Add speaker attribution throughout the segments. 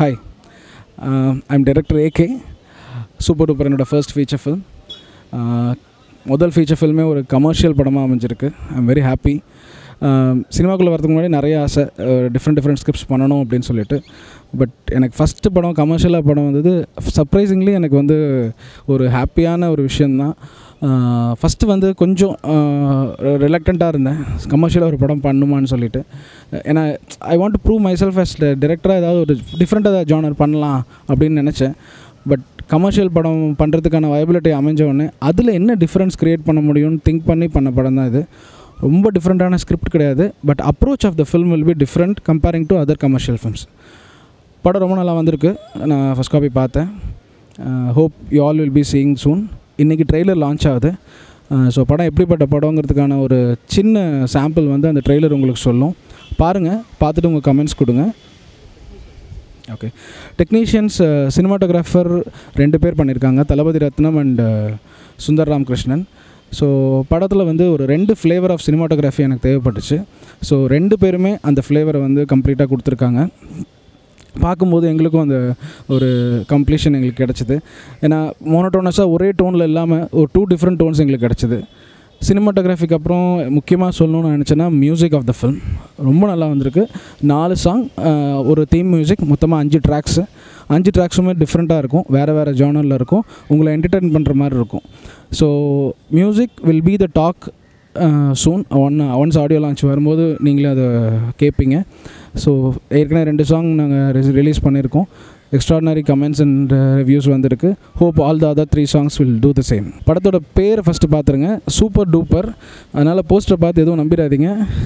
Speaker 1: hi I'm director AK super duper என்னோடய first feature film முதல் feature ஃபில்மே ஒரு கமர்ஷியல் படமாக அமைஞ்சிருக்கு ஐம் வெரி ஹாப்பி சினிமாக்குள்ளே வரதுக்கு முன்னாடி நிறைய ஆசை டிஃப்ரெண்ட் டிஃப்ரெண்ட் ஸ்கிரிப்ட்ஸ் பண்ணணும் அப்படின்னு சொல்லிட்டு பட் எனக்கு ஃபஸ்ட்டு படம் கமர்ஷியலாக படம் வந்தது சர்ப்ரைசிங்லி எனக்கு வந்து ஒரு ஹாப்பியான ஒரு விஷயந்தான் ஃபஸ்ட்டு வந்து கொஞ்சம் ரிலக்டண்ட்டாக இருந்தேன் கமர்ஷியலாக ஒரு படம் பண்ணுமான்னு சொல்லிட்டு ஏன்னா I want to prove myself as டேரக்டராக ஏதாவது ஒரு டிஃப்ரெண்ட்டாக ஜானர் பண்ணலாம் அப்படின்னு நினச்சேன் பட் கமர்ஷியல் படம் பண்ணுறதுக்கான வயபிலிட்டி அமைஞ்ச உடனே அதில் என்ன டிஃப்ரென்ஸ் க்ரியேட் பண்ண முடியும்னு திங்க் பண்ணி பண்ண படம் தான் இது ரொம்ப டிஃப்ரெண்ட்டான ஸ்கிரிப்ட் கிடையாது but approach of the film will be different comparing to other commercial films படம் ரொம்ப நல்லா வந்திருக்கு நான் ஃபஸ்ட் காப்பி பார்த்தேன் hope you all will be seeing soon இன்றைக்கி ட்ரெய்லர் லான்ச் ஆகுது ஸோ படம் எப்படிப்பட்ட படங்கிறதுக்கான ஒரு சின்ன சாம்பிள் வந்து அந்த ட்ரெய்லர் உங்களுக்கு சொல்லும் பாருங்கள் பார்த்துட்டு உங்கள் கமெண்ட்ஸ் கொடுங்க ஓகே டெக்னீஷியன்ஸ் சினிமாட்டோகிராஃபர் ரெண்டு பேர் பண்ணியிருக்காங்க தளபதி ரத்னம் அண்ட் சுந்தர் ராமகிருஷ்ணன் ஸோ படத்தில் வந்து ஒரு ரெண்டு ஃப்ளேவர் ஆஃப் சினிமாட்டோகிராஃபி எனக்கு தேவைப்பட்டுச்சு ஸோ ரெண்டு பேருமே அந்த ஃப்ளேவரை வந்து கம்ப்ளீட்டாக கொடுத்துருக்காங்க பார்க்கும்போது எங்களுக்கும் அந்த ஒரு கம்ப்ளீஷன் எங்களுக்கு கிடச்சிது ஏன்னா மோனோட்டோனஸாக ஒரே டோனில் இல்லாமல் ஒரு டூ டிஃப்ரெண்ட் டோன்ஸ் எங்களுக்கு கிடச்சிது சினிமாட்டோகிராஃபிக்கு அப்புறம் முக்கியமாக சொல்லணும்னு நினச்சேன்னா மியூசிக் ஆஃப் த ஃபில்ம் ரொம்ப நல்லா வந்திருக்கு நாலு சாங் ஒரு தீம் மியூசிக் மொத்தமாக அஞ்சு ட்ராக்ஸு அஞ்சு ட்ராக்ஸுமே டிஃப்ரெண்ட்டாக இருக்கும் வேறு வேறு ஜானரில் இருக்கும் உங்களை என்டர்டெயின் பண்ணுற மாதிரி இருக்கும் so music will be the talk soon one once audio launch வரும்போது நீங்களே அதை கேட்பீங்க ஸோ ஏற்கனவே ரெண்டு சாங் நாங்கள் ரிலீஸ் பண்ணியிருக்கோம் எக்ஸ்ட்ராடினரி கமெண்ட்ஸ் அண்ட் ரிவ்யூஸ் வந்திருக்கு hope all the other three songs will do the same படத்தோட பேர் ஃபஸ்ட்டு பார்த்துருங்க சூப்பர் டூப்பர் அதனால் போஸ்டரை பார்த்து எதுவும் நம்பிடாதீங்க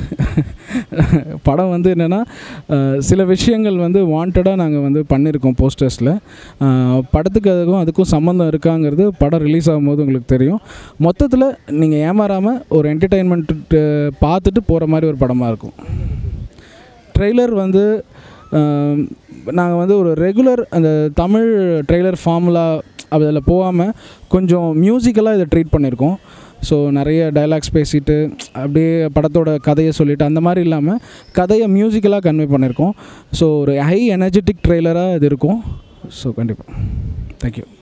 Speaker 1: படம் வந்து என்னென்னா சில விஷயங்கள் வந்து வாண்டடாக நாங்கள் வந்து பண்ணியிருக்கோம் போஸ்டர்ஸில் படத்துக்கு அதுக்கும் அதுக்கும் சம்மந்தம் இருக்காங்கிறது படம் ரிலீஸ் ஆகும்போது உங்களுக்கு தெரியும் மொத்தத்தில் நீங்கள் ஏமாறாமல் ஒரு என்டர்டெயின்மெண்ட் பார்த்துட்டு போகிற மாதிரி ஒரு படமாக இருக்கும் ட்ரெய்லர் வந்து நாங்கள் வந்து ஒரு ரெகுலர் அந்த தமிழ் ட்ரெய்லர் ஃபார்முலா அதில் போகாமல் கொஞ்சம் மியூசிக்கலாக இதை ட்ரீட் பண்ணியிருக்கோம் ஸோ நிறைய டைலாக்ஸ் பேசிட்டு அப்படியே படத்தோட கதையை சொல்லிவிட்டு அந்த மாதிரி இல்லாமல் கதையை மியூசிக்கலாக கன்வே பண்ணியிருக்கோம் ஸோ ஒரு ஹை எனர்ஜெட்டிக் ட்ரெய்லராக இது இருக்கும் ஸோ கண்டிப்பாக தேங்க்யூ